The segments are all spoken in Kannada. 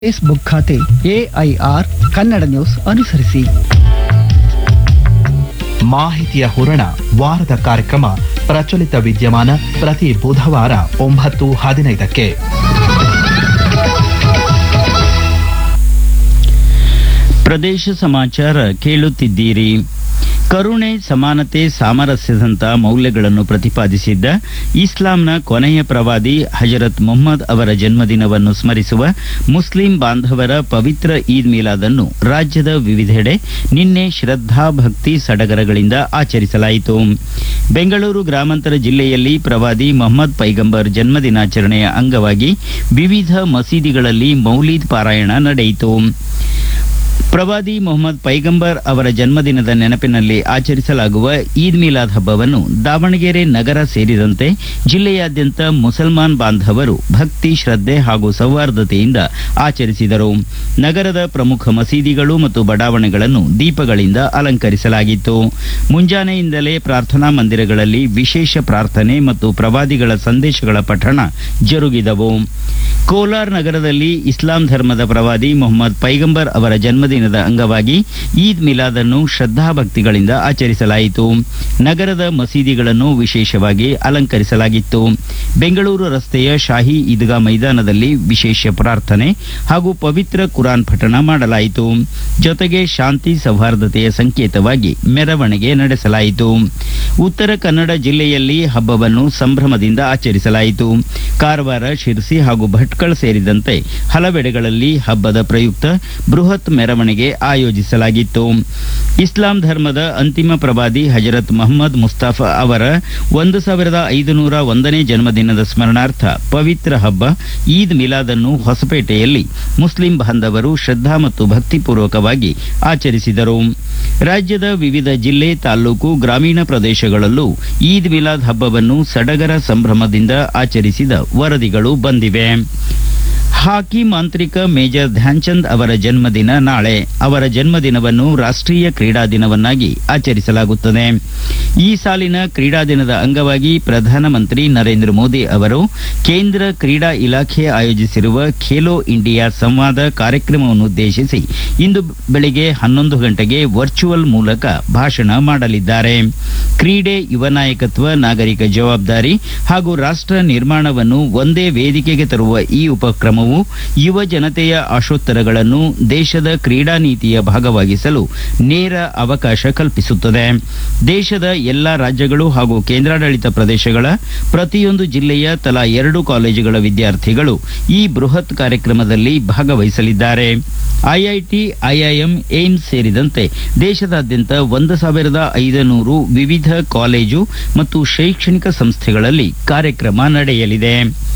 ಫೇಸ್ಬುಕ್ ಖಾತೆ ಎಐಆರ್ ಕನ್ನಡ ನ್ಯೂಸ್ ಅನುಸರಿಸಿ ಮಾಹಿತಿಯ ಹೂರಣ ವಾರದ ಕಾರ್ಯಕ್ರಮ ಪ್ರಚಲಿತ ವಿದ್ಯಮಾನ ಪ್ರತಿ ಬುಧವಾರ ಒಂಬತ್ತು ಹದಿನೈದಕ್ಕೆ ಪ್ರದೇಶ ಸಮಾಚಾರ ಕೇಳುತ್ತಿದ್ದೀರಿ ಕರುಣೆ ಸಮಾನತೆ ಸಾಮರಸ್ಯದಂತ ಮೌಲ್ಯಗಳನ್ನು ಪ್ರತಿಪಾದಿಸಿದ್ದ ಇಸ್ಲಾಂನ ಕೊನೆಯ ಪ್ರವಾದಿ ಹಜರತ್ ಮೊಹಮ್ಮದ್ ಅವರ ಜನ್ಮದಿನವನ್ನು ಸ್ಮರಿಸುವ ಮುಸ್ಲಿಂ ಬಾಂಧವರ ಪವಿತ್ರ ಈದ್ ಮಿಲಾದನ್ನು ರಾಜ್ಯದ ವಿವಿಧೆಡೆ ನಿನ್ನೆ ಶ್ರದ್ಧಾ ಭಕ್ತಿ ಸಡಗರಗಳಿಂದ ಆಚರಿಸಲಾಯಿತು ಬೆಂಗಳೂರು ಗ್ರಾಮಾಂತರ ಜಿಲ್ಲೆಯಲ್ಲಿ ಪ್ರವಾದಿ ಮೊಹಮ್ಮದ್ ಪೈಗಂಬರ್ ಜನ್ಮದಿನಾಚರಣೆಯ ಅಂಗವಾಗಿ ವಿವಿಧ ಮಸೀದಿಗಳಲ್ಲಿ ಮೌಲೀದ್ ಪಾರಾಯಣ ನಡೆಯಿತು ಪ್ರವಾದಿ ಮೊಹಮ್ಮದ್ ಪೈಗಂಬರ್ ಅವರ ಜನ್ಮದಿನದ ನೆನಪಿನಲ್ಲಿ ಆಚರಿಸಲಾಗುವ ಈದ್ ಮಿಲಾದ್ ಹಬ್ಬವನ್ನು ದಾವಣಗೆರೆ ನಗರ ಸೇರಿದಂತೆ ಜಿಲ್ಲೆಯಾದ್ಯಂತ ಮುಸಲ್ಮಾನ್ ಬಾಂಧವರು ಭಕ್ತಿ ಶ್ರದ್ಧೆ ಹಾಗೂ ಸೌಹಾರ್ದತೆಯಿಂದ ಆಚರಿಸಿದರು ನಗರದ ಪ್ರಮುಖ ಮಸೀದಿಗಳು ಮತ್ತು ಬಡಾವಣೆಗಳನ್ನು ದೀಪಗಳಿಂದ ಅಲಂಕರಿಸಲಾಗಿತ್ತು ಮುಂಜಾನೆಯಿಂದಲೇ ಪ್ರಾರ್ಥನಾ ಮಂದಿರಗಳಲ್ಲಿ ವಿಶೇಷ ಪ್ರಾರ್ಥನೆ ಮತ್ತು ಪ್ರವಾದಿಗಳ ಸಂದೇಶಗಳ ಪಠಣ ಜರುಗಿದವು ಕೋಲಾರ್ ನಗರದಲ್ಲಿ ಇಸ್ಲಾಂ ಧರ್ಮದ ಪ್ರವಾದಿ ಮೊಹಮ್ಮದ್ ಪೈಗಂಬರ್ ಅವರ ಜನ್ಮದಿನದ ಅಂಗವಾಗಿ ಈದ್ ಮಿಲಾದ್ ಅನ್ನು ಶ್ರದ್ಧಾಭಕ್ತಿಗಳಿಂದ ಆಚರಿಸಲಾಯಿತು ನಗರದ ಮಸೀದಿಗಳನ್ನು ವಿಶೇಷವಾಗಿ ಅಲಂಕರಿಸಲಾಗಿತ್ತು ಬೆಂಗಳೂರು ರಸ್ತೆಯ ಶಾಹಿ ಈದ್ಗಾ ಮೈದಾನದಲ್ಲಿ ವಿಶೇಷ ಪ್ರಾರ್ಥನೆ ಹಾಗೂ ಪವಿತ್ರ ಕುರಾನ್ ಪಠಣ ಮಾಡಲಾಯಿತು ಜೊತೆಗೆ ಶಾಂತಿ ಸೌಹಾರ್ದತೆಯ ಸಂಕೇತವಾಗಿ ಮೆರವಣಿಗೆ ನಡೆಸಲಾಯಿತು ಉತ್ತರ ಕನ್ನಡ ಜಿಲ್ಲೆಯಲ್ಲಿ ಹಬ್ಬವನ್ನು ಸಂಭ್ರಮದಿಂದ ಆಚರಿಸಲಾಯಿತು ಕಾರವಾರ ಶಿರಸಿ ಹಾಗೂ ಭಟ್ಕಳ ಸೇರಿದಂತೆ ಹಲವೆಡೆಗಳಲ್ಲಿ ಹಬ್ಬದ ಪ್ರಯುಕ್ತ ಬೃಹತ್ ಮೆರವಣಿಗೆ ಆಯೋಜಿಸಲಾಗಿತ್ತು ಇಸ್ಲಾಂ ಧರ್ಮದ ಅಂತಿಮ ಪ್ರವಾದಿ ಹಜರತ್ ಮೊಹಮ್ಮದ್ ಮುಸ್ತಾಫಾ ಅವರ ಒಂದು ಸಾವಿರದ ಐದುನೂರ ಒಂದನೇ ಜನ್ಮದಿನದ ಸ್ಮರಣಾರ್ಥ ಪವಿತ್ರ ಹಬ್ಬ ಈದ್ ಮಿಲಾದ್ ಅನ್ನು ಹೊಸಪೇಟೆಯಲ್ಲಿ ಮುಸ್ಲಿಂ ಬಾಂಧವರು ಶ್ರದ್ಧಾ ಮತ್ತು ಭಕ್ತಿಪೂರ್ವಕವಾಗಿ ಆಚರಿಸಿದರು ರಾಜ್ಯದ ವಿವಿಧ ಜಿಲ್ಲೆ ತಾಲೂಕು ಗ್ರಾಮೀಣ ಪ್ರದೇಶಗಳಲ್ಲೂ ಈದ್ ಮಿಲಾದ್ ಹಬ್ಬವನ್ನು ಸಡಗರ ಸಂಭ್ರಮದಿಂದ ಆಚರಿಸಿದ ವರದಿಗಳು ಬಂದಿವೆ ಹಾಕಿ ಮಾಂತ್ರಿಕ ಮೇಜರ್ ಧ್ಯಾನ್ಚಂದ್ ಅವರ ಜನ್ಮದಿನ ನಾಳೆ ಅವರ ಜನ್ಮದಿನವನ್ನು ರಾಷ್ಟ್ರೀಯ ಕ್ರೀಡಾ ದಿನವನ್ನಾಗಿ ಆಚರಿಸಲಾಗುತ್ತದೆ ಈ ಸಾಲಿನ ಕ್ರೀಡಾ ದಿನದ ಅಂಗವಾಗಿ ಪ್ರಧಾನಮಂತ್ರಿ ನರೇಂದ್ರ ಮೋದಿ ಅವರು ಕೇಂದ್ರ ಕ್ರೀಡಾ ಇಲಾಖೆ ಆಯೋಜಿಸಿರುವ ಖೇಲೋ ಇಂಡಿಯಾ ಸಂವಾದ ಕಾರ್ಯಕ್ರಮವನ್ನುದ್ದೇಶಿಸಿ ಇಂದು ಬೆಳಿಗ್ಗೆ ಹನ್ನೊಂದು ಗಂಟೆಗೆ ವರ್ಚುವಲ್ ಮೂಲಕ ಭಾಷಣ ಮಾಡಲಿದ್ದಾರೆ ಕ್ರೀಡೆ ಯುವ ನಾಯಕತ್ವ ನಾಗರಿಕ ಜವಾಬ್ದಾರಿ ಹಾಗೂ ರಾಷ್ಟ್ರ ನಿರ್ಮಾಣವನ್ನು ಒಂದೇ ವೇದಿಕೆಗೆ ತರುವ ಈ ಉಪಕ್ರಮವು ಯುವ ಜನತೆಯ ಆಶೋತ್ತರಗಳನ್ನು ದೇಶದ ಕ್ರೀಡಾ ನೀತಿಯ ಭಾಗವಾಗಿಸಲು ನೇರ ಅವಕಾಶ ಕಲ್ಪಿಸುತ್ತದೆ ದೇಶದ ಎಲ್ಲಾ ರಾಜ್ಯಗಳು ಹಾಗೂ ಕೇಂದ್ರಾಡಳಿತ ಪ್ರದೇಶಗಳ ಪ್ರತಿಯೊಂದು ಜಿಲ್ಲೆಯ ತಲಾ ಎರಡು ಕಾಲೇಜುಗಳ ವಿದ್ಯಾರ್ಥಿಗಳು ಈ ಬೃಹತ್ ಕಾರ್ಯಕ್ರಮದಲ್ಲಿ ಭಾಗವಹಿಸಲಿದ್ದಾರೆ ಐಐಟಿ ಐಐಎಂ ಏಮ್ಸ್ ಸೇರಿದಂತೆ ದೇಶದಾದ್ಯಂತ ಒಂದು ಸಾವಿರದ ಐದನೂರು ವಿವಿಧ ಕಾಲೇಜು ಮತ್ತು ಶೈಕ್ಷಣಿಕ ಸಂಸ್ಥೆಗಳಲ್ಲಿ ಕಾರ್ಯಕ್ರಮ ನಡೆಯಲಿದೆ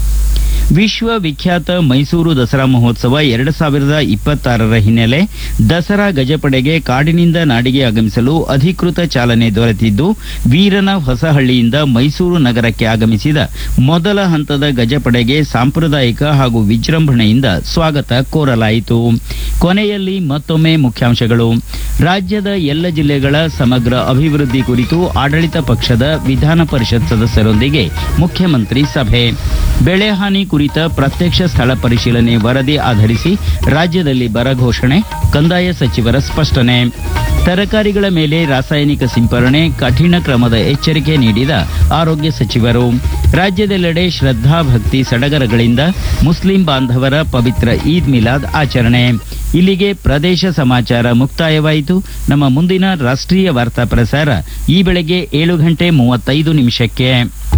ವಿಶ್ವ ವಿಖ್ಯಾತ ಮೈಸೂರು ದಸರಾ ಮಹೋತ್ಸವ ಎರಡು ಸಾವಿರದ ಇಪ್ಪತ್ತಾರರ ಹಿನ್ನೆಲೆ ದಸರಾ ಗಜಪಡೆಗೆ ಕಾಡಿನಿಂದ ನಾಡಿಗೆ ಆಗಮಿಸಲು ಅಧಿಕೃತ ಚಾಲನೆ ದೊರೆತಿದ್ದು ವೀರನ ಹೊಸಹಳ್ಳಿಯಿಂದ ಮೈಸೂರು ನಗರಕ್ಕೆ ಆಗಮಿಸಿದ ಮೊದಲ ಹಂತದ ಗಜಪಡೆಗೆ ಸಾಂಪ್ರದಾಯಿಕ ಹಾಗೂ ವಿಜೃಂಭಣೆಯಿಂದ ಸ್ವಾಗತ ಕೋರಲಾಯಿತು ಕೊನೆಯಲ್ಲಿ ಮತ್ತೊಮ್ಮೆ ಮುಖ್ಯಾಂಶಗಳು ರಾಜ್ಯದ ಎಲ್ಲ ಜಿಲ್ಲೆಗಳ ಸಮಗ್ರ ಅಭಿವೃದ್ಧಿ ಕುರಿತು ಆಡಳಿತ ಪಕ್ಷದ ವಿಧಾನ ಪರಿಷತ್ ಸದಸ್ಯರೊಂದಿಗೆ ಮುಖ್ಯಮಂತ್ರಿ ಸಭೆ ಬೆಳೆ ಹಾನಿ ಕುರಿತ ಪ್ರತ್ಯಕ್ಷ ಸ್ಥಳ ಪರಿಶೀಲನೆ ವರದಿ ಆಧರಿಸಿ ರಾಜ್ಯದಲ್ಲಿ ಬರ ಘೋಷಣೆ ಕಂದಾಯ ಸಚಿವರ ಸ್ಪಷ್ಟನೆ ತರಕಾರಿಗಳ ಮೇಲೆ ರಾಸಾಯನಿಕ ಸಿಂಪರಣೆ ಕಠಿಣ ಕ್ರಮದ ಎಚ್ಚರಿಕೆ ನೀಡಿದ ಆರೋಗ್ಯ ಸಚಿವರು ರಾಜ್ಯದೆಲ್ಲೆಡೆ ಶ್ರದ್ಧಾ ಭಕ್ತಿ ಸಡಗರಗಳಿಂದ ಮುಸ್ಲಿಂ ಬಾಂಧವರ ಪವಿತ್ರ ಈದ್ ಮಿಲಾದ್ ಆಚರಣೆ ಇಲ್ಲಿಗೆ ಪ್ರದೇಶ ಸಮಾಚಾರ ಮುಕ್ತಾಯವಾಯಿತು ನಮ್ಮ ಮುಂದಿನ ರಾಷ್ಟ್ರೀಯ ವಾರ್ತಾ ಪ್ರಸಾರ ಈ ಬೆಳಗ್ಗೆ ಏಳು ಗಂಟೆ ಮೂವತ್ತೈದು ನಿಮಿಷಕ್ಕೆ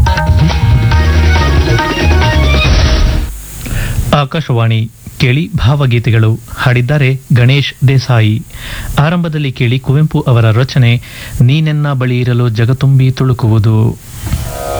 ಆಕಾಶವಾಣಿ ಕೇಳಿ ಭಾವಗೀತೆಗಳು ಹಾಡಿದ್ದಾರೆ ಗಣೇಶ್ ದೇಸಾಯಿ ಆರಂಭದಲ್ಲಿ ಕೇಳಿ ಕುವೆಂಪು ಅವರ ರಚನೆ ನೀನೆನ್ನ ಬಳಿ ಇರಲು ಜಗತುಂಬಿ ತುಳುಕುವುದು